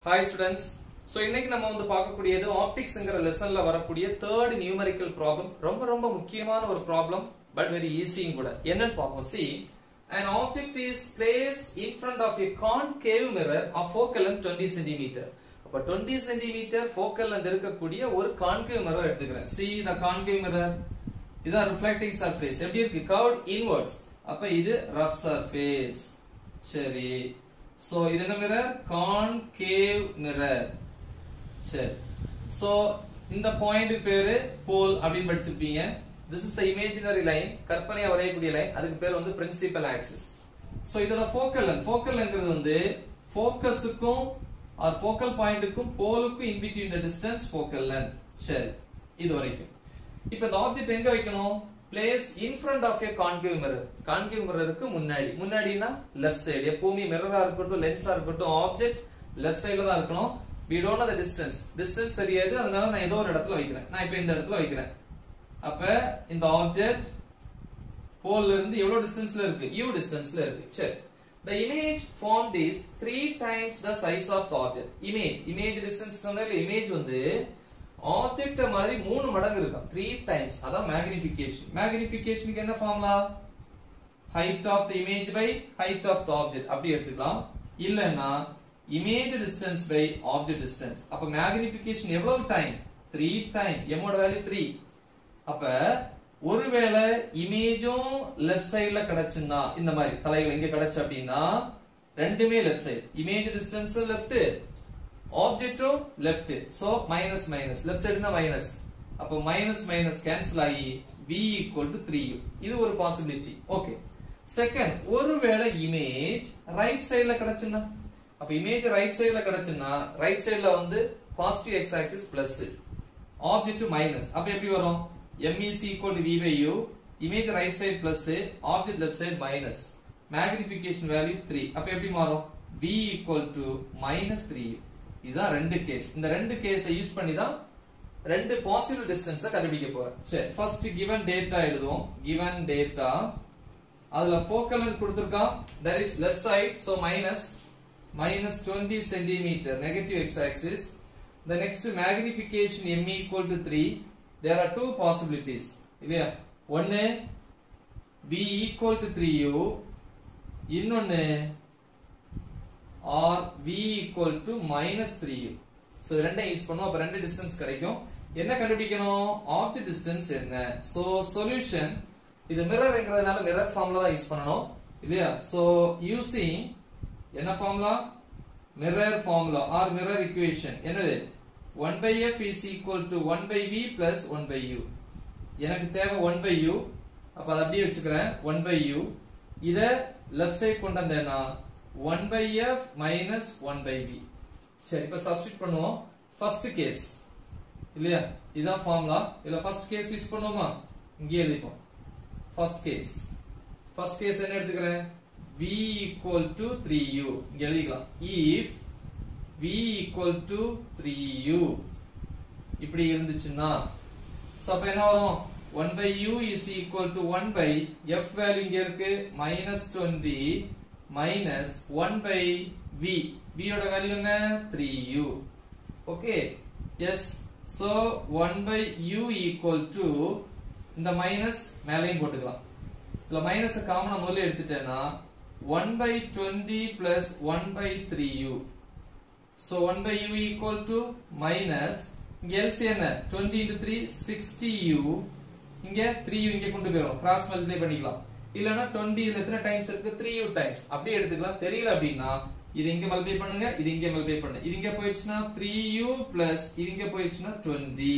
hi students so இன்னைக்கு நம்ம வந்து பார்க்கக்கூடியது ஆப்டிக்ஸ்ங்கிற லெசன்ல வரக்கூடிய தேர்ட் நியூமரிக்கல் ப்ராப்ளம் ரொம்ப ரொம்ப முக்கியமான ஒரு ப்ராப்ளம் பட் வெரி ஈஸியும் கூட என்னன்னு பார்ப்போம் see an object is placed in front of a concave mirror of focal length 20 cm அப்ப 20 cm focal length இருக்கக்கூடிய ஒரு concave mirror எடுத்துக்கிறேன் see the concave mirror இதான் ரிஃப்ளெக்டிங் சர்ஃபேஸ் எப்படி இருக்கு கர்வ்ட் இன்வர்ட்ஸ் அப்ப இது ரஃப் சர்ஃபேஸ் சரி சோ இது என்ன மிரர் கான்கேவ் மிரர் சரி சோ இந்த பாயிண்ட் பேரு போல் அப்படின்னு படிச்சிருப்பீங்க this is the imaginary line கற்பனையா வரையக்கூடிய லைன் அதுக்கு பேர் வந்து பிரின்சிபல் ஆக்சிஸ் சோ இதோட ஃபோக்கல் லென்த் ஃபோக்கல் லென்த்ங்கிறது வந்து ஃபோக்கஸுக்கும் ஆர் ஃபோக்கல் பாயிண்ட்டுக்கும் போலுக்கும் in between the distance focal length சரி இது வரைக்கும் இப்போ இந்த ஆப்ஜெக்ட் எங்க வைக்கணும் place in front of a concave mirror concave மிரருக்கு முன்னாடி முன்னாடினா லெஃப்ட் சைடு எப்பவுமே மிரரா இருக்கட்டும் லென்ஸா இருக்கட்டும் ஆப்ஜெக்ட் லெஃப்ட் சைடுல தான் இருக்கணும் we don't know the distance distance தெரியாது அதனால நான் ஏதோ ஒரு இடத்துல வைக்கிறேன் நான் இப்போ இந்த இடத்துல வைக்கிறேன் அப்ப இந்த ஆப்ஜெக்ட் போல்ல இருந்து எவ்வளவு டிஸ்டன்ஸ்ல இருக்கு u டிஸ்டன்ஸ்ல இருக்கு சரி the image formed is three times the size of the object image image distance சொன்னதுல image வந்து ஆப்ஜெக்ட் மாதிரி மூணு மடங்கு இருக்கும் த்ரீ டைம்ஸ் அதான் மேக்னிபிகேஷன் மேக்னிபிகேஷனுக்கு என்ன formula height of the image by height of the object அப்படி எடுத்துக்கலாம் இல்லன்னா image distance by object distance அப்ப மேக்னிபிகேஷன் எவ்வளவு டைம் த்ரீ டைம் எம்மோட வேல்யூ த்ரீ அப்ப ஒருவேளை இமேஜும் லெஃப்ட் சைடுல கிடைச்சுன்னா இந்த மாதிரி தலைகள் எங்க கிடைச்சு அப்படின்னா ரெண்டுமே left side image distance left ஆப்ஜெக்டும் left so minus minus left சைடுனா மைனஸ் அப்போ மைனஸ் மைனஸ் கேன்சல் ஆகி v ஈக்குவல் டு த்ரீ இது ஒரு பாசிபிலிட்டி ஓகே செகண்ட் ஒருவேளை இமேஜ் ரைட் சைடுல கிடைச்சுன்னா அப்ப இமேஜ் ரைட் சைடுல கிடைச்சுன்னா ரைட் சைடுல வந்து positive x axis plus object minus அப்ப எப்படி வரும் MEC equal to v by u image right side plus object left side minus magnification value three அப்ப எப்படி மாறும் v equal to minus three இதுதான் ரெண்டு கேஸ் இந்த ரெண்டு கேஸை யூஸ் பண்ணி தான் ரெண்டு பாசிபிள் டிஸ்டன்ஸை கண்டுபிடிக்க போறேன் சரி ஃபர்ஸ்ட் கிவன் டேட்டா எழுதுவோம் கிவன் டேட்டா அதுல ஃபோக்கல் லென்த் கொடுத்திருக்கான் that is left side so minus minus 20 centimetre negative x axis the next magnification m equal to 3 there are two possibilities இல்லையா ஒன்னு b equal to 3u இன்னொன்னு or v equal to minus 3u so ரெண்டையும் use பண்ணுவோம் அப்ப ரெண்டு distance கிடைக்கும் என்ன கண்டுபிடிக்கணும் ஆப்ஜெக்ட் டிஸ்டன்ஸ் என்ன சோ சொல்யூஷன் இது மிரர்ங்கிறதுனால மிரர் ஃபார்முலா தான் யூஸ் பண்ணணும் இல்லையா சோ யூசிங் என்ன formula mirror formula or mirror equation என்னது 1 by f is equal to 1 by v plus 1 by u எனக்கு தேவை 1 by u அப்ப அதை அப்படியே வச்சுக்கிறேன் 1 by u இத லெஃப்ட் சைடு கொண்டு வந்தேன்னா 1 by f minus 1 by v சரி இப்ப சப்ஸ்டிட் பண்ணுவோம் ஃபர்ஸ்ட் கேஸ் இல்லையா இதான் ஃபார்முலா இல்ல ஃபர்ஸ்ட் கேஸ் யூஸ் பண்ணுவோமா இங்கே எழுதிப்போம் ஃபர்ஸ்ட் கேஸ் ஃபர்ஸ்ட் கேஸ் என்ன எடுத்துக்கிறேன் v equal to 3u இங்க எழுதிக்கலாம் if v equal to 3u இப்படி இருந்துச்சுன்னா சோ அப்ப என்ன வரும் 1 by u is equal to 1 by f value இங்க இருக்கு minus 20 minus 1 by v v யோட வேல்யூ என்ன 3u okay yes so 1 by u equal to இந்த மைனஸ் மேலையும் போட்டுக்கலாம் இதுல மைனஸ் காமனா முதல்ல எடுத்துட்டேன்னா 1 by 20 plus 1 by 3u so 1 by u equal to minus இங்க LCM என்ன 20 into 3 60u இங்க 3u இங்க கொண்டு போயிரும் கிராஸ் மல்டிப்ளை பண்ணிக்கலாம் இல்லனா 20 இதுல எத்தனை டைம்ஸ் இருக்கு 3u டைம்ஸ் அப்படியே எடுத்துக்கலாம் தெரியல அப்படின்னா இது இங்க மல்டிப்ளை பண்ணுங்க இது இங்க மல்டிப்ளை பண்ணுங்க இது இங்க போயிடுச்சுனா 3u plus இது இங்க போயிடுச்சுனா 20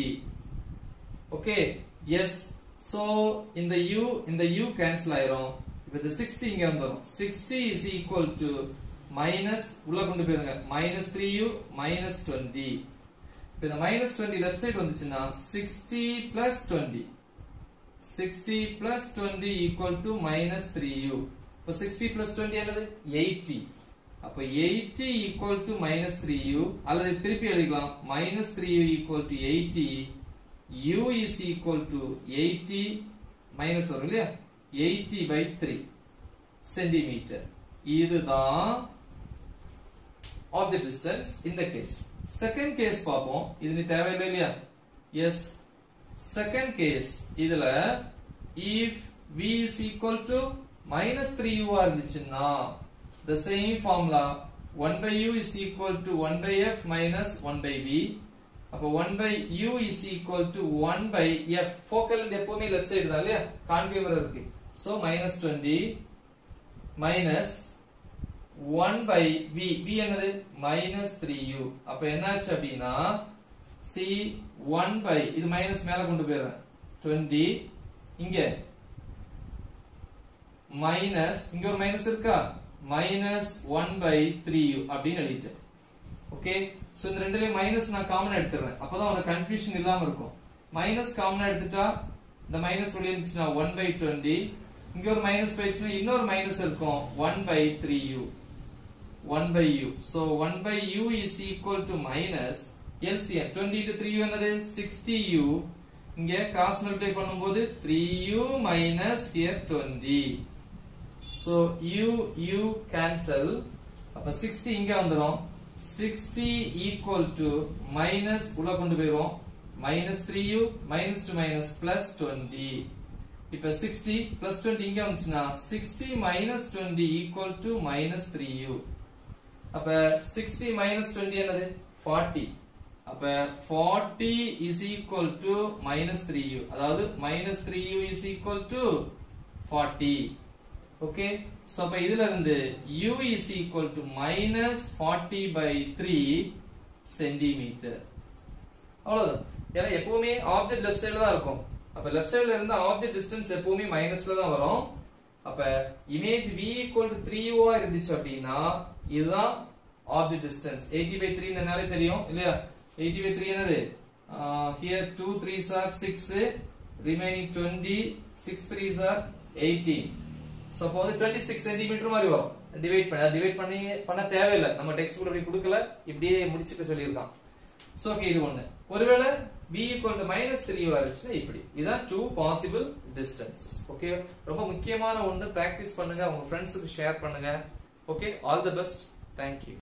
ஓகே எஸ் சோ இந்த u இந்த u கேன்சல் ஆயிரும் இப்போ இந்த 60 இங்க வந்துரும் 60 is equal to மைனஸ் உள்ள கொண்டு போயிருங்க minus three u minus twenty இப்போ இந்த மைனஸ் டுவெண்ட்டி லெஃப்ட் சைடு வந்துச்சுன்னா sixty plus twenty sixty plus twenty equal to minus three u இப்போ சிக்ஸ்டி பிளஸ் டுவெண்ட்டி என்னது எயிட்டி அப்போ eighty equal to minus three u அல்லது திருப்பி எழுதிக்கலாம் minus three u equal to eighty u is equal to eighty minus வரும் இல்லையா eighty by three centimetre இதுதான் object distance இந்த கேஸ் செகண்ட் கேஸ் பார்ப்போம் இது நீ தேவையில்லை இல்லையா எஸ் செகண்ட் கேஸ் இதுல if v is equal to minus 3u ஆ இருந்துச்சுன்னா the same formula 1 by u is equal to 1 by f minus 1 by v அப்ப 1 by u is equal to 1 by f focal length எப்பவுமே left side தான் இல்லையா கான்கேவர் இருக்கு so minus 20 minus 1 by v v என்னது minus 3u அப்ப என்னாச்சு அப்படின்னா c 1 by இது மைனஸ் மேல கொண்டு போயிடுறேன் 20 இங்க மைனஸ் இங்க ஒரு மைனஸ் இருக்கா minus one by three u அப்படின்னு எழுதிட்டேன் ஓகே சோ இந்த ரெண்டுலயும் மைனஸ் நான் காமன் எடுத்துறேன் அப்பதான் உனக்கு கன்ஃபியூஷன் இல்லாம இருக்கும் மைனஸ் காமன் எடுத்துட்டா இந்த மைனஸ் வெளியே இருந்துச்சுன்னா ஒன் பை டுவெண்ட்டி இங்க ஒரு மைனஸ் போயிடுச்சுன்னா இன்னொரு மைனஸ் இருக்கும் one by three u one by u so one by u is equal to minus LCM twenty to three u என்னது சிக்ஸ்டி யூ இங்க கிராஸ் மல்டிப்ளை பண்ணும்போது three u minus here twenty So u u cancel அப்ப 60 இங்க வந்துரும் 60 equal to minus உள்ள கொண்டு போயிரும் minus 3u minus to minus plus 20 இப்ப 60 plus 20 இங்க வந்துச்சுன்னா 60 minus 20 equal to minus 3u அப்ப 60 minus 20 என்னது 40 அப்ப 40 is equal to minus 3u அதாவது minus 3u is equal to 40 okay so அப்ப இதுல இருந்து u is equal to minus 40 by 3 centimetre அவ்வளவுதான் ஏன்னா எப்பவுமே ஆப்ஜெக்ட் லெஃப்ட் சைடுல தான் இருக்கும் அப்ப லெஃப்ட் சைடுல இருந்து ஆப்ஜெக்ட் டிஸ்டன்ஸ் எப்பவுமே மைனஸ்ல தான் வரும் அப்ப image v equal to 3u ஆ இருந்துச்சு அப்படின்னா இதுதான் ஆப்ஜெக்ட் டிஸ்டன்ஸ் 80 by 3 என்னாலே தெரியும் இல்லையா 80 by 3 என்னது here 2 3s are 6 remaining 20 6 3s are 18 so அப்போ வந்து 26 சென்டிமீட்டர் மாதிரி வரும் டிவைட் பண்ண டிவைட் பண்ணி பண்ண தேவையில்லை நம்ம டெக்ஸ்ட் புக் அப்படி கொடுக்கல இப்படியே முடிச்சுக்க சொல்லியிருக்கான் சோ ஓகே இது ஒண்ணு ஒருவேளை v equal to minus 3 இருந்துச்சுன்னா இப்படி இதான் டூ பாசிபிள் டிஸ்டன்சஸ் ஓகே ரொம்ப முக்கியமான ஒண்ணு பிராக்டிஸ் பண்ணுங்க உங்க ஃப்ரெண்ட்ஸுக்கு ஷேர் பண்ணுங்க okay all the best thank you